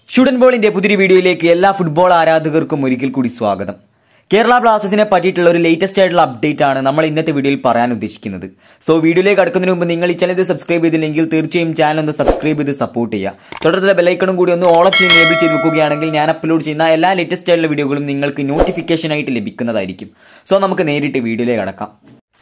shouldn't ബോളിന്റെ പുതിയൊരു വീഡിയോയിലേക്ക് എല്ലാ ഫുട്ബോൾ ആരാധകർക്കും ഒരിക്കൽ കൂടി സ്വാഗതം കേരള ബ്ലാസ്റ്റേഴ്സിനെ പറ്റിയിട്ടുള്ള ഒരു ലേറ്റസ്റ്റ് ആയിട്ടുള്ള അപ്ഡേറ്റ് ആണ് നമ്മൾ ഇന്നത്തെ വീഡിയോയിൽ പറയാൻ ഉദ്ദേശിക്കുന്നത് സോ വീഡിയോയിലേക്ക് കടക്കുന്നതിന് മുമ്പ് നിങ്ങൾ ഈ ചാനൽ സബ്സ്ക്രൈബ് ചെയ്തില്ലെങ്കിൽ തീർച്ചയായും ചാനൽ ഒന്ന് സബ്സ്ക്രൈബ് ചെയ്ത് സപ്പോർട്ട് ചെയ്യുക തുടർന്നുള്ള ബെലൈക്കണും കൂടി ഒന്ന് ഓളപ്പ് എനേബിൾ ചെയ്ത് വെക്കുകയാണെങ്കിൽ ഞാൻ അപ്ലോഡ് ചെയ്യുന്ന എല്ലാ ലേറ്റസ്റ്റ് ആയിട്ടുള്ള വീഡിയോകളും നിങ്ങൾക്ക് നോട്ടിഫിക്കേഷൻ ആയിട്ട് ലഭിക്കുന്നതായിരിക്കും സോ നമുക്ക് നേരിട്ട് വീഡിയോയിലേക്ക് കടക്കാം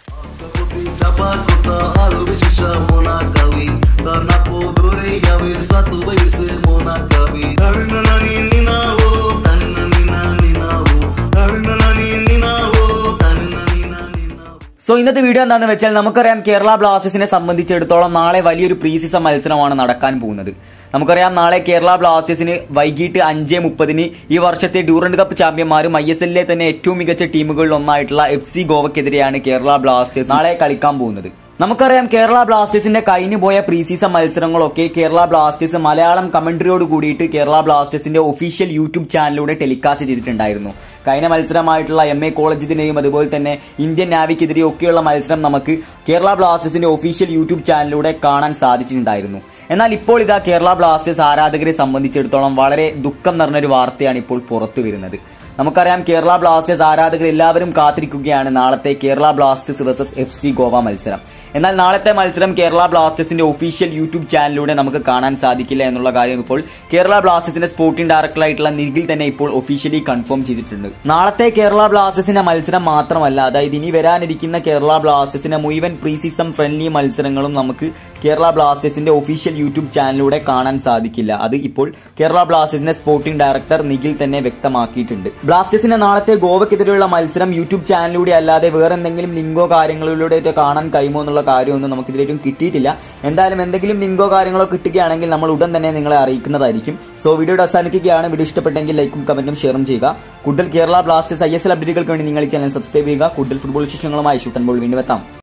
Putih dapat kota alu bisisa mona kawi Tanah podore yawe satu bayi semona kawi Tarina nani nina wo Tarina nina nina wo Tarina nani nina wo Tarina nina nina wo so ഇന്നത്തെ video എന്താണെന്ന് വെച്ചാൽ നമുക്കറിയാം കേരള ബ്ലാസ്റ്റേഴ്സിനെ സംബന്ധിച്ചിടത്തോളം നാളെ വലിയൊരു pre season മത്സരമാണ് നടക്കാൻ പോകുന്നത് നമുക്കറിയാം നാളെ കേരള ബ്ലാസ്റ്റേഴ്സിന് വൈകിട്ട് അഞ്ച് മുപ്പതിന് ഈ വർഷത്തെ ഡ്യൂറന്റ് കപ്പ് ചാമ്പ്യന്മാരും ഐ എസ് എല്ലിലെ തന്നെ ഏറ്റവും മികച്ച ടീമുകളിൽ ഒന്നായിട്ടുള്ള എഫ് സി ഗോവയ്ക്കെതിരെയാണ് കേരള ബ്ലാസ്റ്റേഴ്സ് നാളെ കളിക്കാൻ പോകുന്നത് നമുക്കറിയാം കേരള ബ്ലാസ്റ്റേഴ്സിന്റെ കഴിഞ്ഞു പോയ പ്രീ സീസൺ മത്സരങ്ങളൊക്കെ കേരള ബ്ലാസ്റ്റേഴ്സ് മലയാളം കമന്ററിയോട് കൂടിയിട്ട് കേരള ബ്ലാസ്റ്റേഴ്സിന്റെ ഒഫീഷ്യൽ യൂട്യൂബ് ചാനലിലൂടെ ടെലികാസ്റ്റ് ചെയ്തിട്ടുണ്ടായിരുന്നു കഴിഞ്ഞ മത്സരമായിട്ടുള്ള എം എ കോളേജിന്റെയും അതുപോലെ തന്നെ ഇന്ത്യൻ നാവിക്കെതിരെയും ഒക്കെയുള്ള മത്സരം നമുക്ക് കേരള ബ്ലാസ്റ്റേഴ്സിന്റെ ഒഫീഷ്യൽ യൂട്യൂബ് ചാനലിലൂടെ കാണാൻ സാധിച്ചിട്ടുണ്ടായിരുന്നു എന്നാൽ ഇപ്പോൾ ഇതാ കേരള ബ്ലാസ്റ്റേഴ്സ് ആരാധകരെ സംബന്ധിച്ചിടത്തോളം വളരെ ദുഃഖം നിറഞ്ഞൊരു വാർത്തയാണ് ഇപ്പോൾ പുറത്തു വരുന്നത് നമുക്കറിയാം കേരള ബ്ലാസ്റ്റേഴ്സ് ആരാധകർ എല്ലാവരും കാത്തിരിക്കുകയാണ് നാളത്തെ Kerala blasters versus F C Goa മത്സരം എന്നാൽ നാളത്തെ മത്സരം കേരള ബ്ലാസ്റ്റേഴ്സിന്റെ ഒഫീഷ്യൽ യൂട്യൂബ് ചാനലിലൂടെ നമുക്ക് കാണാൻ സാധിക്കില്ല എന്നുള്ള കാര്യം ഇപ്പോൾ കേരള ബ്ലാസ്റ്റേഴ്സിന്റെ സ്പോർട്ടിംഗ് ഡയറക്ടറായിട്ടുള്ള നിഖിൽ തന്നെ ഇപ്പോൾ ഒഫീഷ്യലി കൺഫേം ചെയ്തിട്ടുണ്ട് നാളത്തെ കേരള ബ്ലാസ്റ്റേഴ്സിന്റെ മത്സരം മാത്രമല്ല അതായത് ഇനി വരാനിരിക്കുന്ന കേരള ബ്ലാസ്റ്റേഴ്സിന്റെ മുഴുവൻ പ്രീ സീസൺ ഫ്രണ്ട്ലി മത്സരങ്ങളും നമുക്ക് കേരള ബ്ലാസ്റ്റേഴ്സിന്റെ ഒഫീഷ്യൽ യൂട്യൂബ് ചാനലിലൂടെ കാണാൻ സാധിക്കില്ല അത് ഇപ്പോൾ കേരള ബ്ലാസ്റ്റേഴ്സിന്റെ സ്പോർട്ടിംഗ് ഡയറക്ടർ നിഖിൽ തന്നെ വ്യക്തമാക്കിയിട്ടുണ്ട് ബ്ലാസ്റ്റേഴ്സിന്റെ നാളത്തെ ഗോവയ്ക്കെതിരെയുള്ള മത്സരം യൂട്യൂബ് ചാനലിലൂടെ അല്ലാതെ വേറെ എന്തെങ്കിലും ലിങ്കോ കാര്യങ്ങളിലൂടെ കാണാൻ കഴിയുമോ എന്നുള്ള കാര്യമൊന്നും നമുക്ക് ഇതിലേക്കും കിട്ടിയിട്ടില്ല എന്തായാലും എന്തെങ്കിലും ലിങ്കോ കാര്യങ്ങളോ കിട്ടുകയാണെങ്കിൽ നമ്മൾ ഉടൻ തന്നെ നിങ്ങളെ അറിയിക്കുന്നതായിരിക്കും സോ വീഡിയോയുടെ അവസാനിക്കുകയാണ് വീഡിയോ ഇഷ്ടപ്പെട്ടെങ്കിൽ ലൈക്കും കമന്റും ഷെയറും ചെയ്യുക കൂടുതൽ Kerala blasters I S L അപ്ഡേറ്റുകൾക്ക് വേണ്ടി നിങ്ങൾ ഈ ചാനൽ സബ്സ്ക്രൈബ് ചെയ്യുക കൂടുതൽ ഫുട്ബോൾ വിശേഷങ്ങളുമായി ഷൂട്ടൻ ബോൾ വീണ്ടും എത്താം